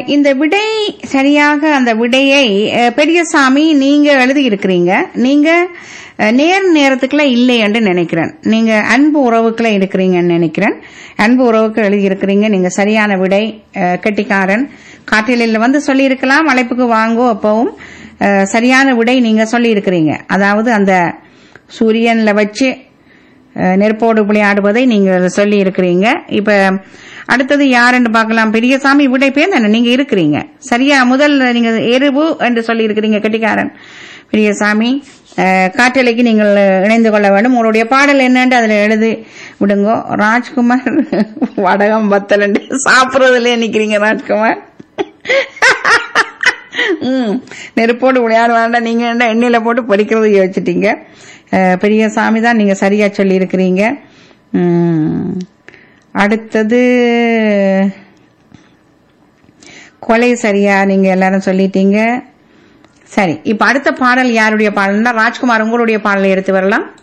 இந்த விடை சரியாக அந்த விடையை அஹ், பெரியசாமி நீங்க எழுதி இருக்கிறீங்க நீங்க அஹ், நேர் நேரத்துக்குள்ள இல்லை என்று நினைக்கிறேன் நீங்க அன்பு உறவுக்குள்ள இருக்கிறீங்கன்னு நினைக்கிறேன் அன்பு உறவுக்கு எழுதி இருக்கிறீங்க நீங்க சரியான விடை அஹ், கெட்டிக்காரன் காட்டிலில் வந்து சொல்லி இருக்கலாம் அழைப்புக்கு வாங்கோ அப்பவும் அஹ், சரியான விடை நீங்க சொல்லி இருக்கிறீங்க அதாவது அந்த சூரியன்ல வச்சு அஹ், நெருப்போடு விளையாடுவதை நீங்க சொல்லி இருக்கிறீங்க இப்ப அடுத்தது யாருன்னு பார்க்கலாம் பெரியசாமி விடை பேர் தானே நீங்க இருக்கிறீங்க சரியா முதல் நீங்க எருவு என்று சொல்லி இருக்கிறீங்க கெட்டிக்காரன் பெரியசாமி அஹ், காற்றலைக்கு நீங்கள் இணைந்து கொள்ள வேண்டும் உங்களுடைய பாடல் என்னன்னு அதுல எழுதி விடுங்கோ ராஜ்குமார் வடகம் பத்தலண்டு சாப்பிடுறதுல நிக்கிறீங்க ராஜ்குமார் ம் நெருப்போடு விளையாட வேண்டாம் நீங்க என்ன எண்ணெயில போட்டு பொரிக்கிறது யோசிச்சிட்டீங்க அஹ், பெரிய சாமி தான் நீங்க சரியா சொல்லி இருக்கிறீங்க அடுத்தது கொலை சரியா நீங்க எல்லாரும் சொல்லிட்டீங்க சரி இப்ப அடுத்த பாடல் யாருடைய பாடல்னா ராஜ்குமார் உங்களுடைய பாடலை எடுத்து வரலாம்